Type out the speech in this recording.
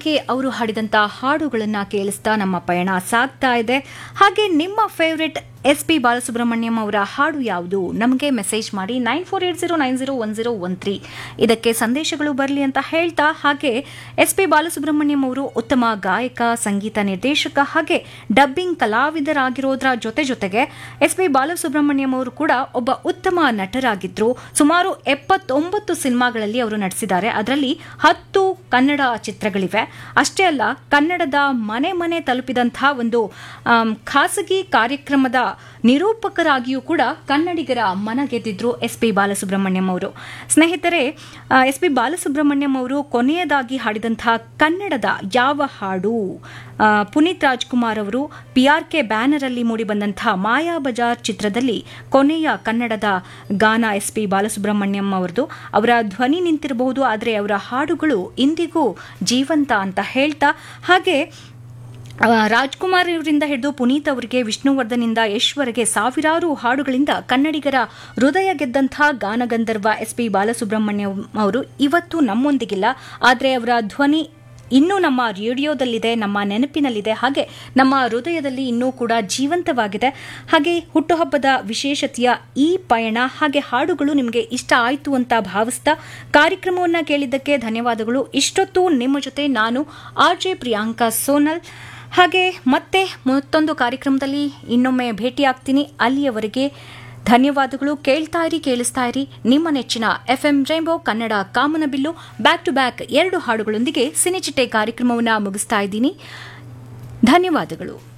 K ಅವರು ಹಾಡಿದಂಥ ಹಾಡುಗಳನ್ನು ಕೇಳಿಸ್ತಾ ನಮ್ಮ ಪಯಣ ಸಾಗ್ತಾ ಇದೆ ಹಾಗೆ ನಿಮ್ಮ ಫೇವ್ರೆಟ್ ಎಸ್ ಪಿ ಬಾಲಸುಬ್ರಹ್ಮಣ್ಯಂ ಅವರ ಹಾಡು ಯಾವುದು ನಮಗೆ ಮೆಸೇಜ್ ಮಾಡಿ nine four eight zero nine zero one zero one three ಇದಕ್ಕೆ ಸಂದೇಶಗಳು ಬರಲಿ ಅಂತ ಹೇಳ್ತಾ ಹಾಗೆ ಎಸ್ ಪಿ ಬಾಲಸುಬ್ರಹ್ಮಣ್ಯಂ ಅವರು ಉತ್ತಮ ಗಾಯಕ ಸಂಗೀತ ನಿರ್ದೇಶಕ ಹಾಗೆ ಡಬ್ಬಿಂಗ್ ಕಲಾವಿದರಾಗಿರೋದ್ರ ಜೊತೆ ಜೊತೆಗೆ ಎಸ್ ಪಿ ಬಾಲಸುಬ್ರಹ್ಮಣ್ಯಂ ಅವರು ಕೂಡ ಒಬ್ಬ ಉತ್ತಮ ನಟರಾಗಿದ್ರು ಸುಮಾರು ಎಪ್ಪತ್ತೊಂಬತ್ತು ಸಿನಿಮಾಗಳಲ್ಲಿ ಅವರು ನಟಿಸಿದ್ದಾರೆ ಅದರಲ್ಲಿ ಹತ್ತು ಕನ್ನಡ ಚಿತ್ರಗಳಿವೆ ಅಷ್ಟೇ ಅಲ್ಲ ಕನ್ನಡದ ಮನೆ ಮನೆ ತಲುಪಿದಂತಹ ಒಂದು ಆಮ್, ಖಾಸಗಿ ಕಾರ್ಯಕ್ರಮದ ನಿರೂಪಕರಾಗಿಯೂ ಕೂಡ ಕನ್ನಡಿಗರ ಮನ ಗೆದ್ದಿದ್ರು ಎಸ್ ಪಿ ಬಾಲಸುಬ್ರಹ್ಮಣ್ಯಂ ಅವರು ಸ್ನೇಹಿತರೆ ಎಸ್ ಪಿ ಬಾಲಸುಬ್ರಹ್ಮಣ್ಯಂ ಅವರು ಕೊನೆಯದಾಗಿ ಹಾಡಿದಂತಹ ಕನ್ನಡದ ಯಾವ ಹಾಡು ಆ, ಪುನೀತ್ ರಾಜ್ಕುಮಾರ್ ಅವರು ಪಿ ಆರ್ ಕೆ ಬ್ಯಾನರ್ ಅಲ್ಲಿ ಮೂಡಿಬಂದಂತಹ ಮಾಯಾ ಬಜಾರ್ ಚಿತ್ರದಲ್ಲಿ ಕೊನೆಯ ಕನ್ನಡದ ಗಾನ ಎಸ್ ಪಿ ಬಾಲಸುಬ್ರಹ್ಮಣ್ಯಂ ಅವರದು ಅವರ ಧ್ವನಿ ನಿಂತಿರಬಹುದು ಆದರೆ ಅವರ ಹಾಡುಗಳು ಇಂದಿಗೂ ಜೀವಂತ ಅಂತ ಹೇಳ್ತಾ ಹಾಗೆ ಆ, ರಾಜ್ಕುಮಾರ್ ಅವರಿಂದ ಹಿಡಿದು ಪುನೀತ್ ಅವರಿಗೆ ವಿಷ್ಣುವರ್ಧನಿಂದ ಯಶ್ವರೆಗೆ ಸಾವಿರಾರು ಹಾಡುಗಳಿಂದ ಕನ್ನಡಿಗರ ಹೃದಯ ಗೆದ್ದಂಥ ಗಾನಗಂಧರ್ವ ಎಸ್ ಪಿ ಬಾಲಸುಬ್ರಹ್ಮಣ್ಯಂ ಅವರು ಇವತ್ತು ನಮ್ಮೊಂದಿಗಿಲ್ಲ ಆದರೆ ಅವರ ಧ್ವನಿ ಇನ್ನೂ ನಮ್ಮ ರೇಡಿಯೋದಲ್ಲಿದೆ ನಮ್ಮ ನೆನಪಿನಲ್ಲಿದೆ ಹಾಗೆ ನಮ್ಮ ಹೃದಯದಲ್ಲಿ ಇನ್ನೂ ಕೂಡ ಜೀವಂತವಾಗಿದೆ ಹಾಗೆ ಹುಟ್ಟುಹಬ್ಬದ ವಿಶೇಷತೆಯ ಈ ಪಯಣ ಹಾಗೆ ಹಾಡುಗಳು ನಿಮಗೆ ಇಷ್ಟ ಆಯಿತು ಅಂತ ಭಾವಿಸ್ತಾ ಕಾರ್ಯಕ್ರಮವನ್ನು ಕೇಳಿದ್ದಕ್ಕೆ ಧನ್ಯವಾದಗಳು ಇಷ್ಟೊತ್ತು ನಿಮ್ಮ ಜೊತೆ ನಾನು ಆರ್ ಜೆ ಪ್ರಿಯಾಂಕಾ ಸೋನಲ್ ಹಾಗೆ ಮತ್ತೆ ಮತ್ತೊಂದು ಕಾರ್ಯಕ್ರಮದಲ್ಲಿ ಇನ್ನೊಮ್ಮೆ ಭೇಟಿಯಾಗ್ತೀನಿ ಅಲ್ಲಿಯವರೆಗೆ ಧನ್ಯವಾದಗಳು ಕೇಳ್ತಾ ಇರಿ ಕೇಳಿಸ್ತಾ ಇರಿ ನಿಮ್ಮ ನೆಚ್ಚಿನ ಎಫ್ಎಂ ರೈಂಬೋ ಕನ್ನಡ ಕಾಮನಬಿಲ್ಲು ಬ್ಯಾಕ್ ಟು ಬ್ಯಾಕ್ ಎರಡು ಹಾಡುಗಳೊಂದಿಗೆ ಸಿನಿಚಿಟ್ಟೆ ಕಾರ್ಯಕ್ರಮವನ್ನು ಮುಗಿಸ್ತಾ ಇದ್ದೀನಿ ಧನ್ಯವಾದಗಳು